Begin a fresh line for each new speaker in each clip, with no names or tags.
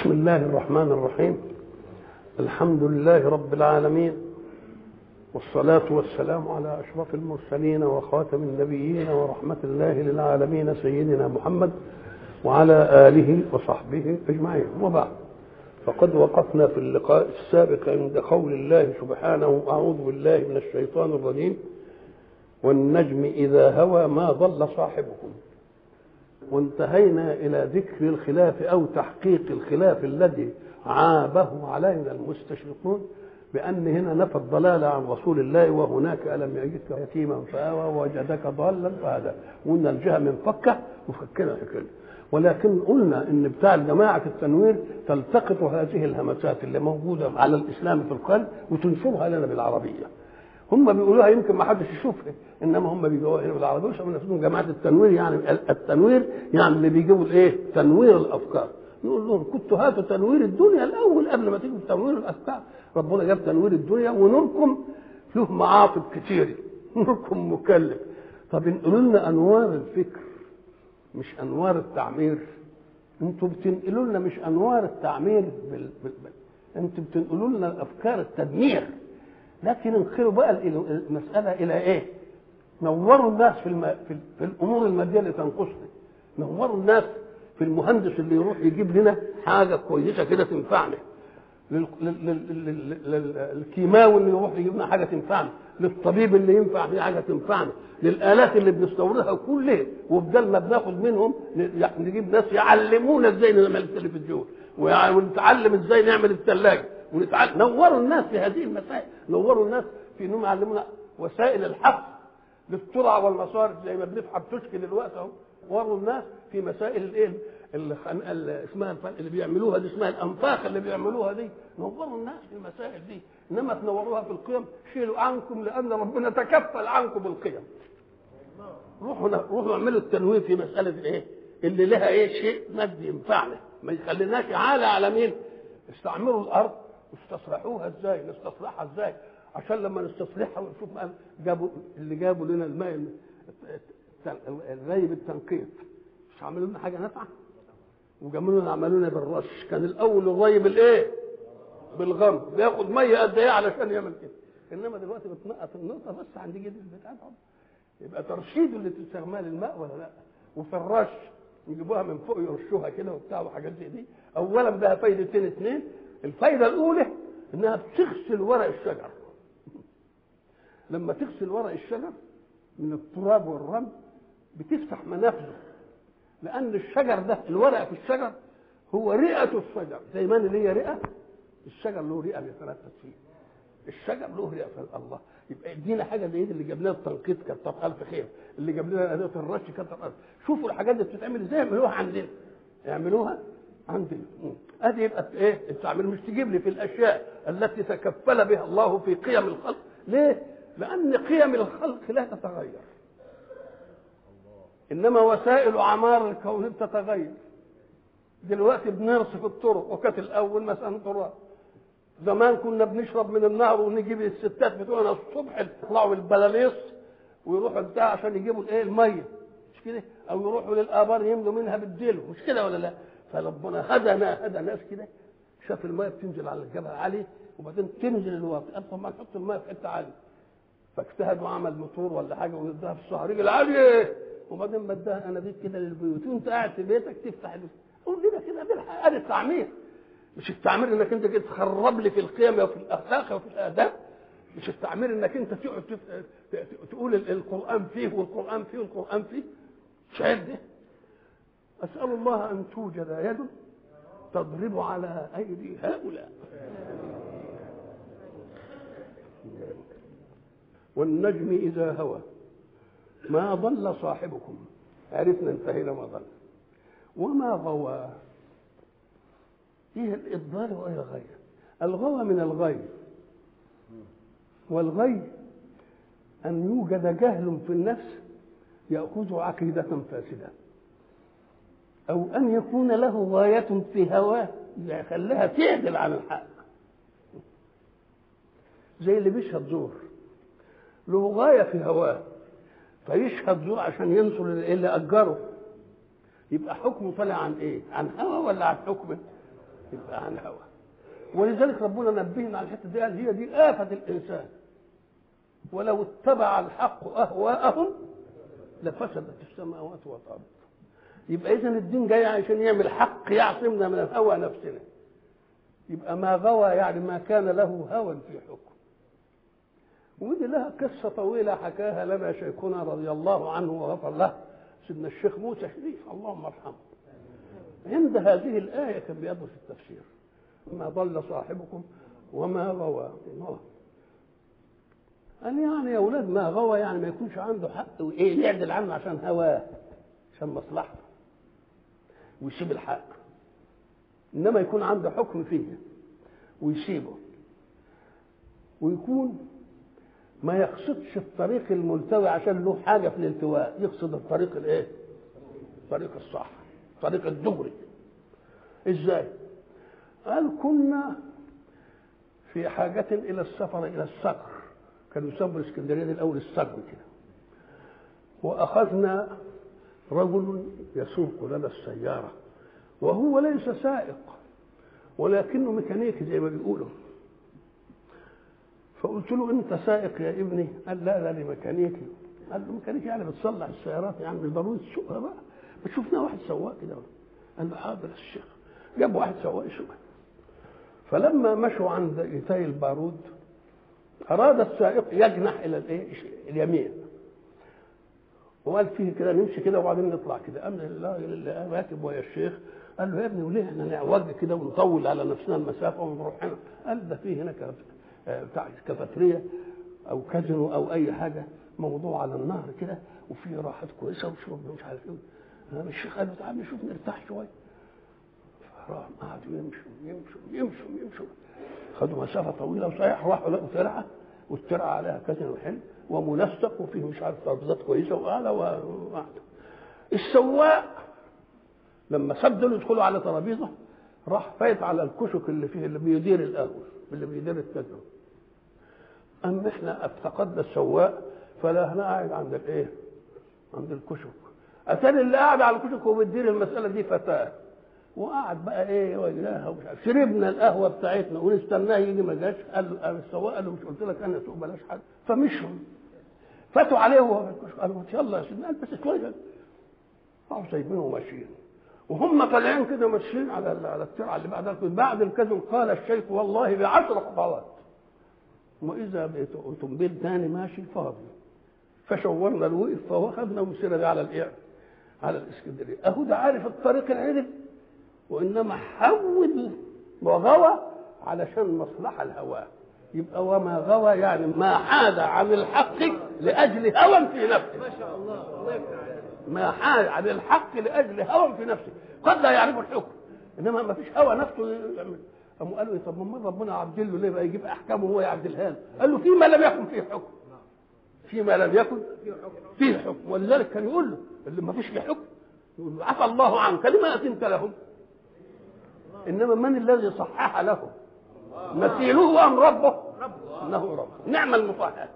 بسم الله الرحمن الرحيم الحمد لله رب العالمين والصلاة والسلام على أشرف المرسلين وخاتم النبيين ورحمة الله للعالمين سيدنا محمد وعلى آله وصحبه أجمعين وبعد فقد وقفنا في اللقاء السابق عند قول الله سبحانه أعوذ بالله من الشيطان الرجيم والنجم إذا هوى ما ضل صاحبكم وانتهينا إلى ذكر الخلاف أو تحقيق الخلاف الذي عابه علينا المستشرقون بأن هنا نفى الضلال عن رسول الله وهناك ألم يجدك يتيما فآوى ووجدك ضالا فهدى وقلنا الجهة منفكة مفكرة كده ولكن قلنا ان بتاع جماعه التنوير تلتقط هذه الهمسات اللي موجوده على الاسلام في القلب وتنشرها لنا بالعربيه هم بيقولوها يمكن ما حدش يشوفها انما هم بيجيبوها هنا بالعربيه وشافوا نفسهم جماعه التنوير يعني التنوير يعني اللي بيجيبوا الايه؟ تنوير الافكار نقول لهم كنتوا هاتوا تنوير الدنيا الاول قبل ما تيجوا تنوير الافكار ربنا جاب تنوير الدنيا ونوركم له معاطف كتير نوركم مكلف طب انقلوا لنا انوار الفكر مش انوار التعمير انتوا بتنقلوا لنا مش انوار التعمير بال... بال... بال... انتوا بتنقلوا لنا افكار التدمير لكن انقلوا بقى المساله الى ايه؟ نوروا الناس في, الم... في, في الامور الماديه اللي تنقصنا نوروا الناس في المهندس اللي يروح يجيب لنا حاجه كويسه كده تنفعنا لل... لل... لل... لل... للكيماوي اللي يروح يجيب لنا حاجه تنفعنا للطبيب اللي ينفع فيه حاجه تنفعنا للالات اللي بنستوردها كلها وبدل ما بناخد منهم نجيب ناس يعلمونا ازاي نعمل التلفزيون ونتعلم ازاي نعمل الثلاجه ونتعلم نوروا الناس في هذه المسائل نوروا الناس في انهم يعلمونا وسائل الحفظ للترع والمصارف زي ما بنفحم تشكي دلوقتي اهو وروا الناس في مسائل الايه اللي اسمها اللي بيعملوها دي اسمها الانفاق اللي بيعملوها دي نوروا الناس في المسائل دي انما تنوروها في القيم شيلوا عنكم لان ربنا تكفل عنكم بالقيم روحوا روحوا اعملوا التنوير في مساله الايه اللي لها ايه شيء مادي ينفعنا ما يخليناش عالة على مين استعمروا الارض استصلحوها ازاي نستصلحها ازاي عشان لما نستصلحها ونشوف جابوا اللي جابوا لنا الماء الري بالتنقيط مش عملوا لنا حاجه نافعه وجابوا لنا عملوا لنا بالرش كان الاول الري بالايه بالغم بياخد ميه قد ايه علشان يعمل كده انما دلوقتي بتنقط النقطه بس عند جد بتاعتهم يبقى ترشيد اللي تستعمل الماء ولا لا وفي الرش يجيبوها من فوق يرشوها كده وبتاع وحاجات زي دي اولا بها فايدتين اثنين الفايده الاولى انها بتغسل ورق الشجر لما تغسل ورق الشجر من التراب والرمل بتفتح منافذه لان الشجر ده الورق في الشجر هو رئه الشجر زي ما انا ليا رئه الشجر له رئه بيتنفس فيه الشجر له رئه الله يبقى ادينا حاجه زي دي اللي جاب لنا التنقيط كتر الف خير اللي جاب لنا اداه الرش كتر الف شوفوا الحاجات دي بتتعمل ازاي يعملوها عندنا يعملوها عندنا ادي يبقى ايه التعمير مش تجيب لي في الاشياء التي تكفل بها الله في قيم الخلق ليه لان قيم الخلق لا تتغير انما وسائل اعمار الكون تتغير دلوقتي بنرصف الطرق وكانت الاول مثلا تراب زمان كنا بنشرب من النهر ونجيب الستات بتوعنا الصبح يطلعوا البلاليص ويروحوا بتاع عشان يجيبوا الايه الميه مش كده او يروحوا للابار يملوا منها بالدلو مش كده ولا لا فربنا هدى هدى ناس كده شاف الميه بتنزل على الجبل عالي وبعدين تنزل الواطي قال طب ما نحط الميه في حته عاليه فاجتهد وعمل موتور ولا حاجه واداها في الصهريج العاليه وبعدين مداها انابيب كده للبيوت وانت قاعد في بيتك تفتح قول لنا كده بالحق ادي التعمير مش التعمير انك انت كده تخرب لي في القيم وفي الاخلاق وفي الاداب مش التعمير انك انت تقعد تقول القران فيه والقران فيه والقران فيه مش عيب ده اسال الله ان توجد يد تضرب على ايدي هؤلاء والنجم اذا هوى ما ضل صاحبكم عرفنا انتهينا ما ضل وما غوى ايه الاضلال وايه الغي الغوى من الغي والغي ان يوجد جهل في النفس ياخذ عقيده فاسده او ان يكون له غايه في هواه يخليها تعدل عن الحق زي اللي بيشهد زور له غايه في هواه فيشهد زور عشان ينصر اللي اجره يبقى حكمه طالع عن ايه عن هوى ولا عن حكمه يبقى عن هوى ولذلك ربنا نبهنا على الحته دي قال هي دي آفة الإنسان ولو اتبع الحق أهواءهم لفسدت السماوات والأرض يبقى إذا الدين جاي عشان يعمل حق يعصمنا من الهوى نفسنا يبقى ما غوى يعني ما كان له هوى في حكم ودي لها قصة طويلة حكاها لنا شيخنا رضي الله عنه وغفر له سيدنا الشيخ موسى شريف اللهم ارحمه عند هذه الآية كان بيدرس التفسير ما ضل صاحبكم وما غوى الله قال يعني يا أولاد ما غوى يعني ما يكونش عنده حق وإيه يعدل عنه عشان هواه عشان مصلحته ويسيب الحق إنما يكون عنده حكم فيه ويسيبه ويكون ما يقصدش الطريق الملتوي عشان له حاجة في الالتواء يقصد الطريق الايه الطريق الصح الطريق الدغري ازاي قال كنا في حاجة إلى السفر إلى الصقر كانوا يسموا الإسكندرية دي الأول الصقر كده وأخذنا رجل يسوق لنا السيارة وهو ليس سائق ولكنه ميكانيكي زي ما بيقولوا فقلت له انت سائق يا ابني قال لا لا انا ميكانيكي قال له ميكانيكي يعني بتصلح السيارات يعني ضروري تسوقها بقى ما شفنا واحد سواق كده قال له حاضر يا الشيخ جاب واحد سواق يسوقها فلما مشوا عند ايتاي البارود اراد السائق يجنح الى الايه اليمين وقال فيه كده نمشي كده وبعدين نطلع كده قام الراجل اللي راكب ويا الشيخ قال له يا ابني وليه احنا نعوج كده ونطول على نفسنا المسافه ونروح هنا قال ده فيه هنا بتاع كافاتريا او كازينو او اي حاجه موضوع على النهر كده وفيه راحات كويسه وشرب مش عارف ايه الشيخ قال له تعال نشوف نرتاح شويه فراح قعدوا يمشوا يمشوا يمشوا يمشوا خدوا مسافه طويله وصحيح راحوا لقوا ترعه والترعه عليها كازينو حلو ومنسق وفيه مش عارف ترابيزات كويسه وقعدوا وقعدوا السواق لما سدوا يدخلوا على ترابيزه راح فايت على الكشك اللي فيه اللي بيدير القهوه اللي بيدير الكازينو اما احنا افتقدنا السواق فلا احنا قاعد عند الايه؟ عند الكشك اتاني اللي قاعد على الكشك وبيدير المساله دي فتاه وقعد بقى ايه وجناها ومش عارف شربنا القهوه بتاعتنا ونستناه يجي ما جاش قال له السواق قال له مش قلت لك انا اسوق بلاش حد فمشوا فاتوا عليه وهو في الكشك قالوا يلا يا سيدنا البس شويه راحوا سايبينه وماشيين وهم طالعين كده ماشيين على على الترعه اللي بعد بعد الكذب قال الشيخ والله بعشر خطوات واذا باوتومبيل ثاني ماشي فاضي فشورنا الوقف فاخذنا ومسيرنا على الايه؟ على الاسكندريه اهو ده عارف الطريق العدل وانما حول وغوى علشان مصلحه الهوى يبقى وما غوى يعني ما حاد عن الحق لاجل هوى في نفسه
ما شاء الله الله يفتح عليك
ما حال عن الحق لاجل هوى في نفسه قد لا يعرف الحكم انما ما فيش هوى نفسه يعمل قاموا قالوا إيه طب ما ربنا عدل له ليه بقى يجيب احكامه وهو يعدلها له قال له فيما لم يكن فيه حكم فيما لم يكن فيه حكم ولذلك كان يقول له اللي ما فيش فيه حكم يقول له عفى الله عنك لما اذنت لهم انما من الذي صحح له مثيله ام ربه انه رب نعم المصحح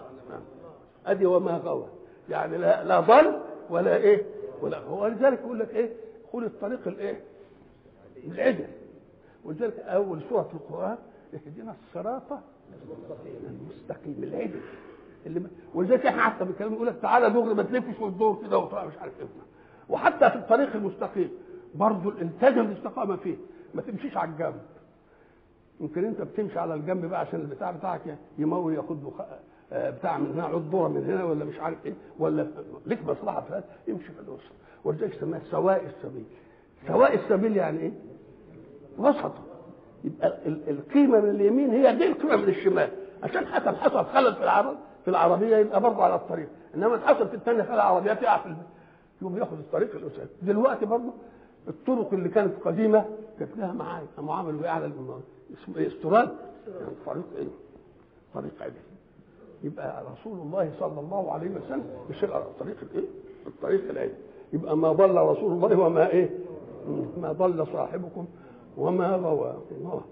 ادي وما غوى يعني لا, لا ضل ولا ايه ولا هو لذلك يقول لك ايه خذ الطريق الايه العدل ولذلك اول سوره في القران اهدنا الصراط المستقيم العدل اللي ما ولذلك احنا حتى بنتكلم يقول لك تعالى دغري ما تلفش وتدور كده وطلع مش عارف ايه وحتى في الطريق المستقيم برضه التزم الاستقامه فيه ما تمشيش على الجنب يمكن انت بتمشي على الجنب بقى عشان البتاع بتاعك يمول ياخد له بتاع من هنا عود ذره من هنا ولا مش عارف ايه ولا ليك مصلحه في هذا يمشي في الوسط ولذلك سماها سواء السبيل سواء السبيل يعني ايه؟ وسط يبقى القيمه من اليمين هي دي القيمه من الشمال عشان حسب حصل خلل في العرب في العربيه يبقى برضه على الطريق انما حصل في الثانيه خلل العربيه تقع في البيت يقوم ياخد الطريق الاساسي دلوقتي برضه الطرق اللي كانت قديمه كانت لها معايا معامل على اسمه ايه استراد يعني طريق ايه؟ طريق عدل يبقى رسول الله صلى الله عليه وسلم يشير على الطريق الايه؟ الطريق العدل يبقى ما ضل رسول الله وما ايه؟ ما ضل صاحبكم وما غوى الله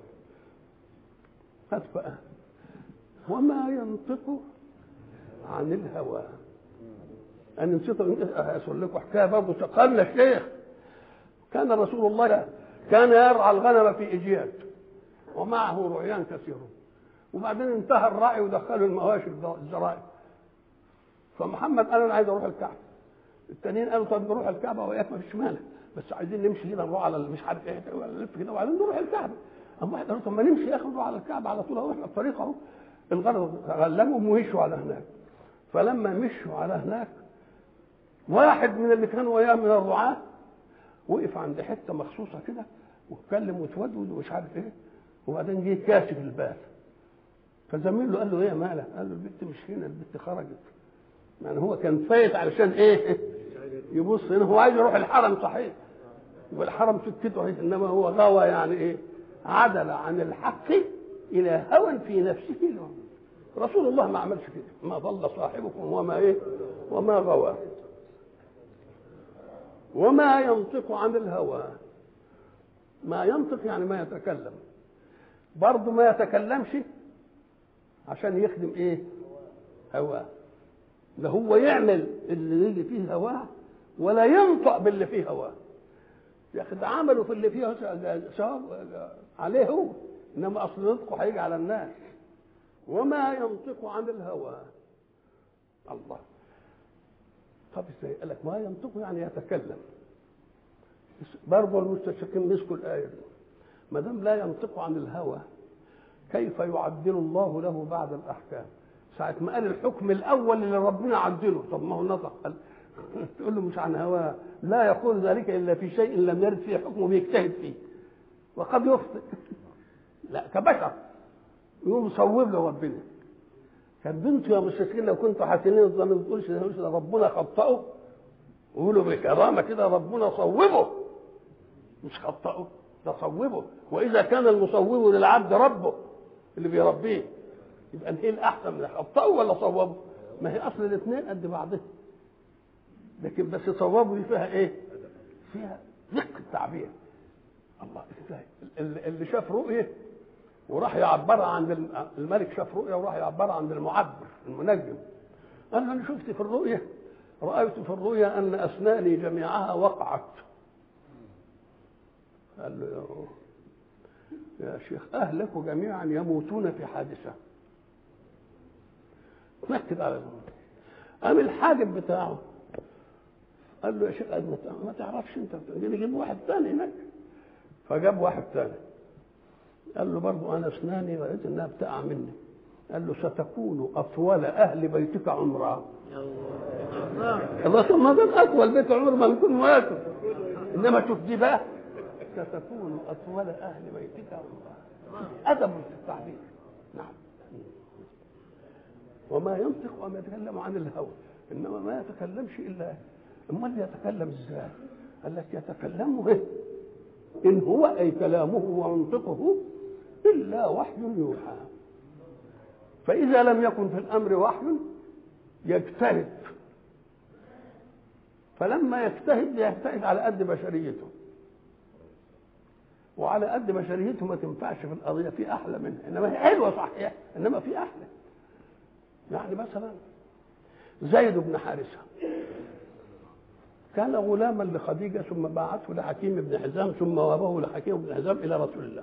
هات بقى وما ينطق عن الهوى انا نسيت اقول لكم حكايه برضه قال الشيخ كان رسول الله كان يرعى الغنم في اجياد ومعه رعيان كثيرون وبعدين انتهى الراعي ودخلوا المواشي الزرائب فمحمد قال انا عايز اروح الكعبه التانيين قالوا طب نروح الكعبه وياك ما فيش مانع بس عايزين نمشي كده نروح على مش عارف ايه نلف كده وبعدين نروح الكعبه اما واحد قال طب ما نمشي يا اخي نروح على الكعبه على طول اهو احنا الطريق اهو الغنم غلبهم ومشوا على هناك فلما مشوا على هناك واحد من اللي كانوا وياه من الرعاة وقف عند حته مخصوصه كده واتكلم وتودود ومش عارف ايه وبعدين جه كاشف الباب فزميله قال له ايه مالك؟ قال له البت مش هنا البت خرجت يعني هو كان فايت علشان ايه؟ يبص هنا هو عايز يروح الحرم صحيح والحرم سكته اهي انما هو غوى يعني ايه؟ عدل عن الحق الى هوى في نفسه رسول الله ما عملش كده ما ضل صاحبكم وما ايه؟ وما غوى وما ينطق عن الهوى ما ينطق يعني ما يتكلم برضه ما يتكلمش عشان يخدم ايه هواه ده هو يعمل اللي يجي فيه هواه ولا ينطق باللي فيه هواه يا اخي ده عمله في اللي فيه ثواب عليه هو انما اصل نطقه هيجي على الناس وما ينطق عن الهوى الله طب ازاي قال لك ما ينطق يعني يتكلم برضه المستشرقين مسكوا الايه دي ما دام لا ينطق عن الهوى كيف يعدل الله له بعد الاحكام ساعة ما قال الحكم الأول اللي ربنا عدله طب ما هو نطق قال تقول له مش عن هواه لا يقول ذلك إلا في شيء لم يرد فيه حكمه بيجتهد فيه وقد يخطئ لا كبشر يقوم يصوب له ربنا كان بنته يا مستشرقين لو كنتوا حاسين الظن ما بتقولش ده ربنا خطأه ويقولوا بكرامة كده ربنا صوبه مش خطأه ده صوبه وإذا كان المصوب للعبد ربه اللي بيربيه يبقى ايه الاحسن من خطأه ولا صوبه؟ ما هي اصل الاثنين قد بعضهم لكن بس صوابه دي فيها ايه؟ فيها دقة التعبير الله ازاي؟ اللي شاف رؤيه وراح يعبرها عند الملك شاف رؤيه وراح يعبرها عند المعبر المنجم قال له انا شفت في الرؤيه رايت في الرؤيا ان اسناني جميعها وقعت قال له يا شيخ اهلك جميعا يموتون في حادثه نكد على الموت قام الحاجب بتاعه قال له يا شيخ ما تعرفش انت نجيب واحد ثاني هناك فجاب واحد ثاني قال له برضه انا اسناني رايت انها بتقع مني قال له ستكون اطول اهل بيتك عمرا الله طب ما ده اطول بيت عمر ما نكون واكل انما شوف دي بقى ستكون اطول اهل بيتك عمرا ادب في التعبير نعم وما ينطق وما يتكلم عن الهوى انما ما يتكلمش الا امال يتكلم ازاي قال لك يتكلم به ان هو اي كلامه ومنطقه الا وحي يوحى فاذا لم يكن في الامر وحي يجتهد فلما يجتهد يجتهد على قد بشريته وعلى قد بشريته ما تنفعش في القضيه في احلى منها انما هي حلوه صحيح انما في احلى يعني مثلا زيد بن حارثة كان غلاما لخديجة ثم باعته لحكيم بن حزام ثم وهبه لحكيم بن حزام إلى رسول الله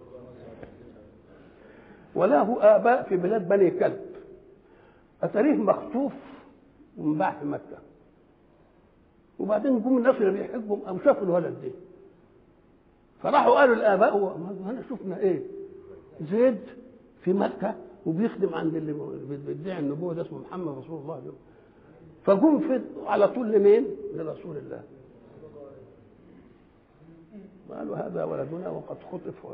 وله آباء في بلاد بني كلب أتاريه مخطوف ومباع في مكة وبعدين جم الناس اللي بيحبهم أو شافوا الولد ده فراحوا قالوا الآباء هنا شفنا إيه زيد في مكة وبيخدم عند اللي بيدعي النبوه ده اسمه محمد رسول الله ده. فجم في على طول لمين؟ لرسول الله. قالوا هذا ولدنا وقد خطف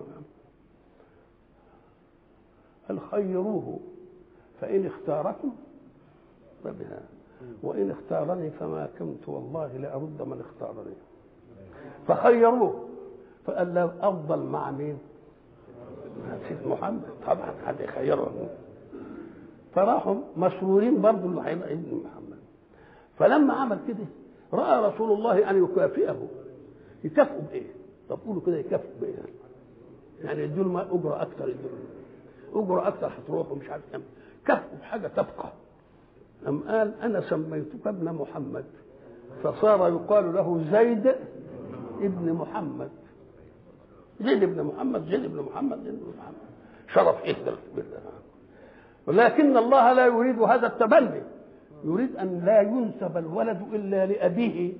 قال خيروه فإن اختاركم فبها وإن اختارني فما كنت والله لأرد من اختارني فخيروه فقال له أفضل مع مين؟ سيد محمد طبعا حد يخيره فراحوا مسرورين برضه اللي هيبقى ابن محمد فلما عمل كده راى رسول الله ان يكافئه يكافئه بايه؟ طب قولوا كده يكافئه بايه؟ يعني يدوا له اجره اكثر يدوا له اجره اكثر هتروح ومش عارف كم كافئه بحاجه تبقى أم قال أنا سميتك ابن محمد فصار يقال له زيد ابن محمد زيد بن محمد زيد بن محمد زيد بن محمد شرف ايه ده ولكن الله لا يريد هذا التبني يريد ان لا ينسب الولد الا لابيه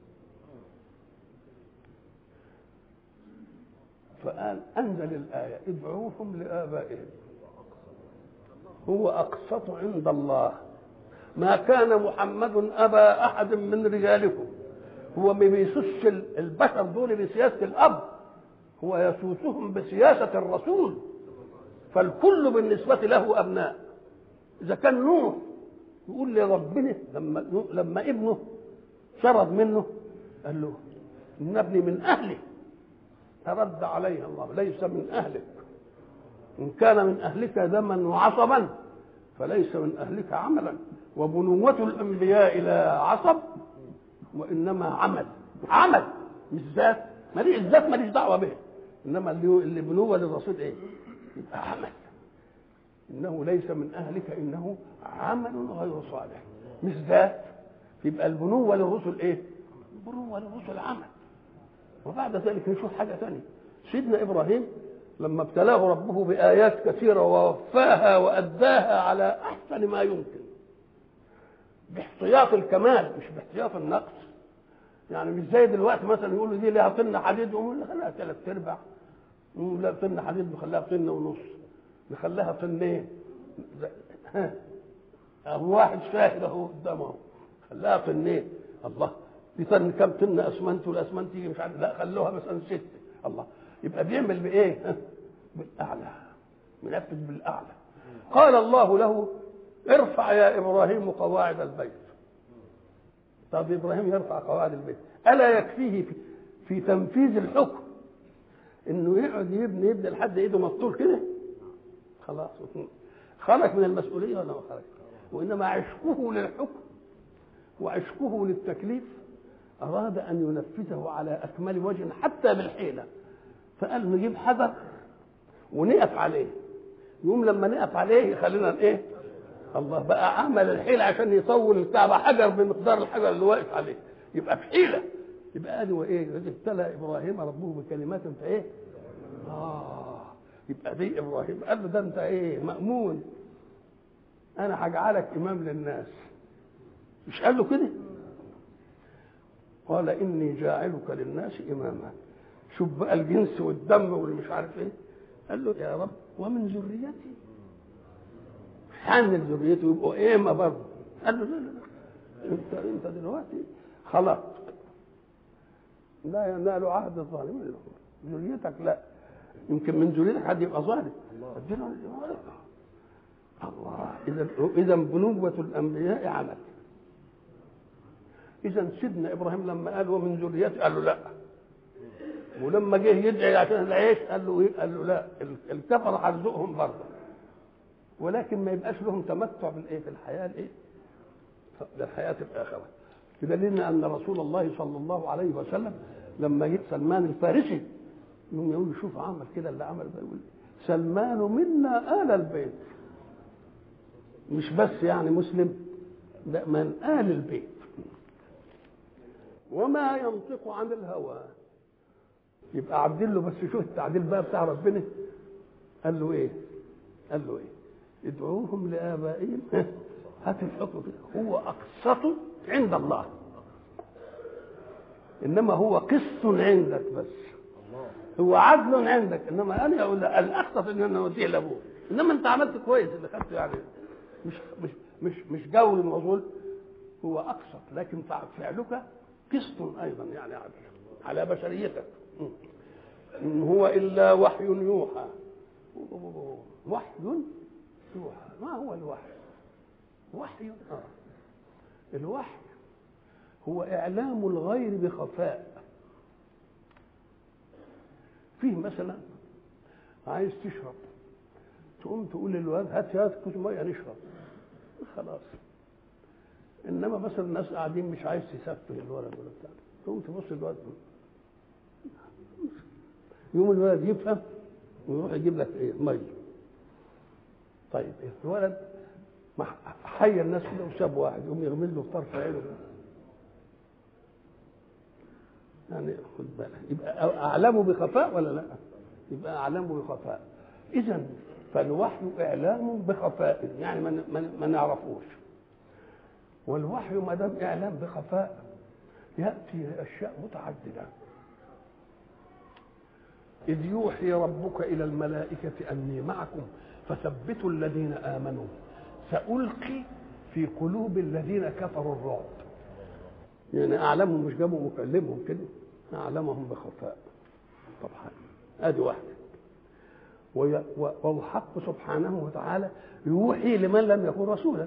فقال انزل الايه ادعوهم لابائهم هو اقسط عند الله ما كان محمد ابا احد من رجالكم هو ما بيسوسش البشر دول بسياسه الاب هو يسوسهم بسياسه الرسول فالكل بالنسبه له ابناء اذا كان نوح يقول لربنا لما لما ابنه شرد منه قال له ان ابني من اهلي فرد عليه الله ليس من اهلك ان كان من اهلك دما وعصبا فليس من اهلك عملا وبنوة الانبياء لا عصب وانما عمل عمل مش ذات ماليش الذات ماليش دعوه به انما اللي اللي بنوه للرسول ايه؟ يبقى عمل انه ليس من اهلك انه عمل غير صالح مش ذات يبقى البنوه للرسل ايه؟ البنوه للرسل عمل وبعد ذلك نشوف حاجه ثانيه سيدنا ابراهيم لما ابتلاه ربه بايات كثيره ووفاها واداها على احسن ما يمكن باحتياط الكمال مش باحتياط النقص يعني مش زي دلوقتي مثلا يقولوا دي ليها طن حديد يقول خليها ثلاث ارباع لا طن حديد نخليها طن ونص نخليها طنين ها أهو واحد شاهد اهو قدامه خلاها طنين الله دي طن كم طن اسمنت والاسمنت يجي مش عارف لا خلوها مثلا ست الله يبقى بيعمل بايه؟ بالاعلى منفذ بالاعلى قال الله له ارفع يا ابراهيم قواعد البيت طب ابراهيم يرفع قواعد البيت الا يكفيه في, في تنفيذ الحكم انه يقعد يبني يبني لحد ايده مفتوح كده خلاص خرج من المسؤوليه ولا ما خرج وانما عشقه للحكم وعشقه للتكليف اراد ان ينفذه على اكمل وجه حتى بالحيله فقال نجيب حجر ونقف عليه يقوم لما نقف عليه يخلينا ايه الله بقى عمل الحيله عشان يطول الكعبه حجر بمقدار الحجر اللي واقف عليه يبقى في حيله يبقى ادي وايه ابتلى ابراهيم ربه بكلمات فايه اه يبقى دي ابراهيم قال له ده انت ايه مامون انا هجعلك امام للناس مش قال له كده قال اني جاعلك للناس اماما شوف بقى الجنس والدم واللي مش عارف ايه قال له يا رب ومن ذريتي حامل ذريته يبقوا ايما برضه قال له لا لا لا انت انت دلوقتي خلقت لا ينال عهد الظالمين ذريتك لا يمكن من ذريتك حد يبقى ظالم اديله الله اذا اذا بنوة الانبياء عمل اذا سيدنا ابراهيم لما قال ومن ذريتي قال له لا ولما جه يدعي عشان العيش قال له ايه؟ قال له لا الكفر هرزقهم برضه ولكن ما يبقاش لهم تمتع بالايه في الحياه الايه؟ الحياه الاخره بدليل ان رسول الله صلى الله عليه وسلم لما جه سلمان الفارسي يوم يقول شوف عمل كده اللي عمل ده يقول سلمان منا آل البيت مش بس يعني مسلم لا من آل البيت وما ينطق عن الهوى يبقى عدل له بس شوف التعديل بقى بتاع ربنا قال له ايه قال له ايه ادعوهم لآبائهم هات الحكم كده هو أقسط عند الله إنما هو قسط عندك بس هو عدل عندك انما انا اقول الاقسط ان انا اوديه لابوه انما انت عملت كويس اللي خدته يعني مش مش مش مش جو الموضوع هو اقسط لكن فعلك قسط ايضا يعني عدل على بشريتك ان هو الا وحي يوحى وحي يوحى ما هو الوحي وحي آه. الوحي هو اعلام الغير بخفاء فيه مثلا عايز تشرب تقوم تقول للواد هات هات كوز ميه نشرب خلاص انما مثلا الناس قاعدين مش عايز تسفه الولد ولا بتاع تقوم تبص الولد يوم الولد يفهم ويروح يجيب لك ايه ميه طيب الولد حي الناس كده وساب واحد يقوم يغمز له في طرف عينه يعني خد بالك يبقى اعلمه بخفاء ولا لا؟ يبقى اعلامه بخفاء اذا فالوحي اعلام بخفاء يعني ما ما- ما نعرفوش والوحي ما دام اعلام بخفاء ياتي اشياء متعدده إذ يوحي ربك إلى الملائكة أني معكم فثبتوا الذين آمنوا سألقي في قلوب الذين كفروا الرعب يعني أعلمهم مش جابوا مكلمهم كده أعلمهم بخفاء طبعا أدي واحدة وي- و- والحق سبحانه وتعالى يوحي لمن لم يكن رسولا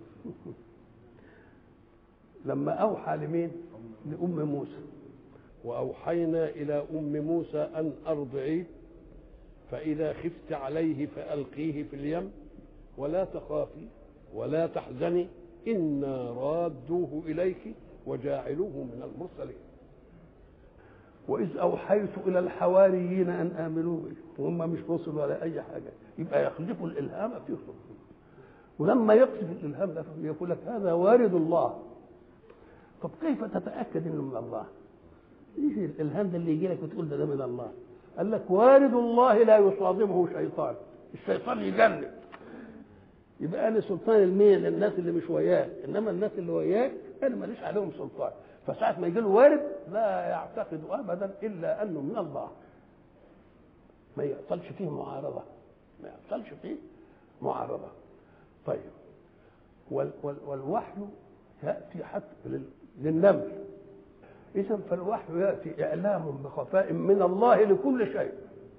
لما أوحى لمين؟ لأم موسى
وأوحينا إلى أم موسى أن أرضعيه فإذا خفت عليه فألقيه في اليم ولا تخافي ولا تحزني إنا رادوه إليك وجاعلوه من المرسلين
وإذ أوحيت إلى الحواريين أن آمنوا بي وهم مش رسل ولا أي حاجة يبقى يخلف الإلهام فيهم ولما يقذف الإلهام ده يقول لك هذا وارد الله طب كيف تتأكد إنه من الله؟ ايش الإلهام ده اللي يجي لك وتقول ده ده من الله؟ قال لك وارد الله لا يصادمه شيطان الشيطان يجنن يبقى انا سلطان المين للناس اللي مش وياك انما الناس اللي وياك انا ماليش عليهم سلطان فساعة ما يجي له وارد لا يعتقد ابدا الا انه من الله ما يحصلش فيه معارضه ما يحصلش فيه معارضه طيب وال وال والوحي ياتي حتى لل- للنمل اذا فالوحي ياتي اعلام بخفاء من الله لكل شيء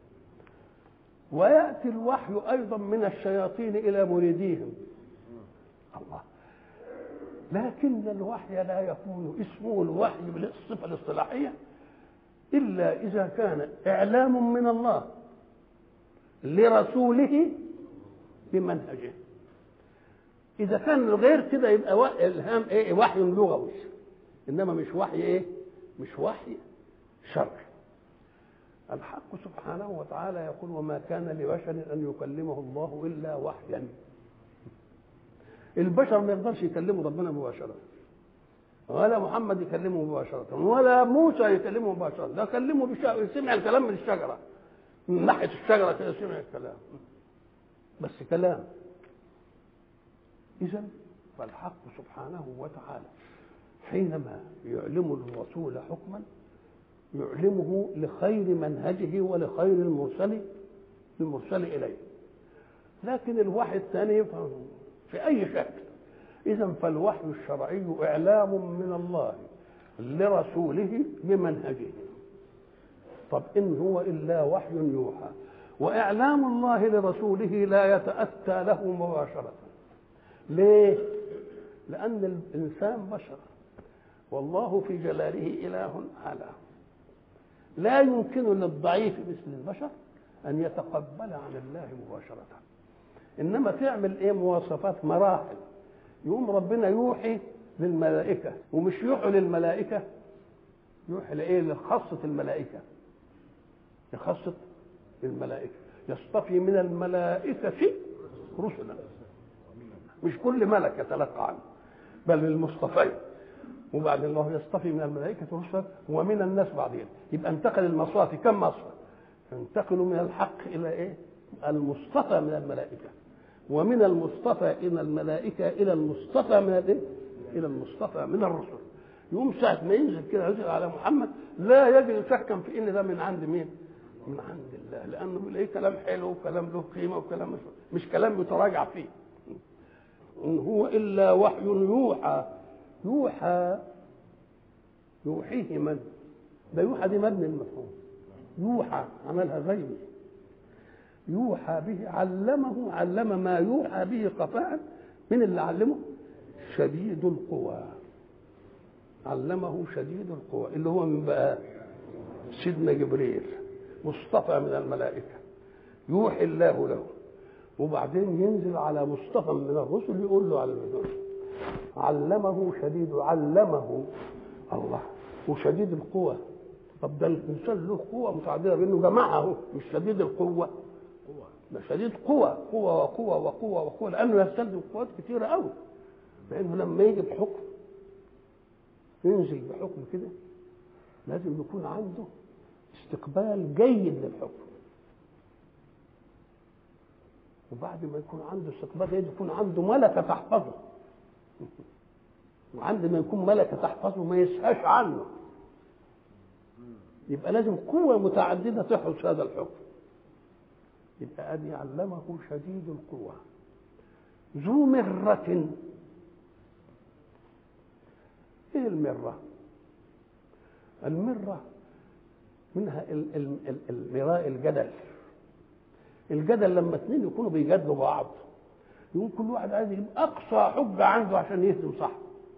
وياتي الوحي ايضا من الشياطين الى مريديهم الله لكن الوحي لا يكون اسمه الوحي بالصفه الاصطلاحيه الا اذا كان اعلام من الله لرسوله بمنهجه اذا كان غير كده يبقى و- الهام ايه وحي لغوي انما مش وحي ايه مش وحي شرعي الحق سبحانه وتعالى يقول وما كان لبشر ان يكلمه الله الا وحيا البشر ما يقدرش يكلموا ربنا مباشره ولا محمد يكلمه مباشرة ولا موسى يكلمه مباشرة ده كلمه بشا... سمع الكلام من الشجرة من ناحية الشجرة كده سمع الكلام بس كلام إذا فالحق سبحانه وتعالى حينما يعلم الرسول حكما يعلمه لخير منهجه ولخير المرسل المرسل إليه لكن الوحي الثاني في أي شكل إذا فالوحي الشرعي إعلام من الله لرسوله بمنهجه طب إن هو إلا وحي يوحى وإعلام الله لرسوله لا يتأتى له مباشرة ليه؟ لأن الإنسان بشر والله في جلاله إله أعلى لا يمكن للضعيف مثل البشر أن يتقبل عن الله مباشرة إنما تعمل إيه مواصفات مراحل يقوم ربنا يوحي للملائكة ومش يوحي للملائكة يوحي لإيه لخاصة الملائكة لخاصة الملائكة يصطفي من الملائكة رسلا مش كل ملك يتلقى عنه بل المصطفين وبعد الله يصطفي من الملائكة رسلا ومن الناس بعدين يبقى انتقل المصافي كم مصفى انتقلوا من الحق إلى إيه المصطفى من الملائكة ومن المصطفى إلى الملائكة إلى المصطفى من الإيه؟ إلى المصطفى من الرسل يوم ساعة ما ينزل كده ينزل على محمد لا يجد شكا في إن ده من عند مين؟ من عند الله لأنه بيلاقيه كلام حلو وكلام له قيمة وكلام مش, مش كلام يتراجع فيه إن هو إلا وحي يوحى يوحى يوحيه من؟ ده يوحى دي مبني المفهوم يوحى عملها غيبي يوحى به علمه علم ما يوحى به خفاء من اللي علمه شديد القوى علمه شديد القوى اللي هو من بقى سيدنا جبريل مصطفى من الملائكة يوحي الله له وبعدين ينزل على مصطفى من الرسل يقول له على الرسل علمه شديد علمه الله وشديد القوى طب ده الانسان له قوه متعدده بانه جمعها مش شديد القوه ده شديد قوة قوة وقوة وقوة وقوة لأنه يستلزم قوات كتيرة أوي لأنه لما يجي بحكم ينزل بحكم كده لازم يكون عنده استقبال جيد للحكم وبعد ما يكون عنده استقبال جيد يكون عنده ملكة تحفظه وعند ما يكون ملكة تحفظه ما يسهاش عنه يبقى لازم قوة متعددة تحرس هذا الحكم يبقى أن علمه شديد القوة ذو مرة ايه المرة المرة منها ال- ال- ال- المراء الجدل الجدل لما اثنين يكونوا بيجادلوا بعض يقول كل واحد عايز يجيب اقصى حجه عنده عشان يهزم صح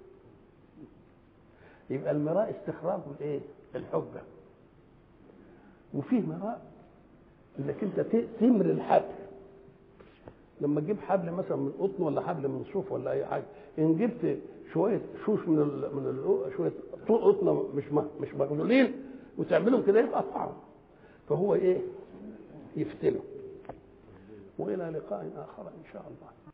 يبقى المراء استخراج الايه الحجه وفيه مراء انك انت ت- تمر الحبل لما تجيب حبل مثلا من قطن ولا حبل من صوف ولا اي حاجه ان جبت شويه شوش من ال من ال شويه طول قطنه مش م- مش مغلولين وتعملهم كده يبقى طعم فهو ايه يفتله والى لقاء اخر ان شاء الله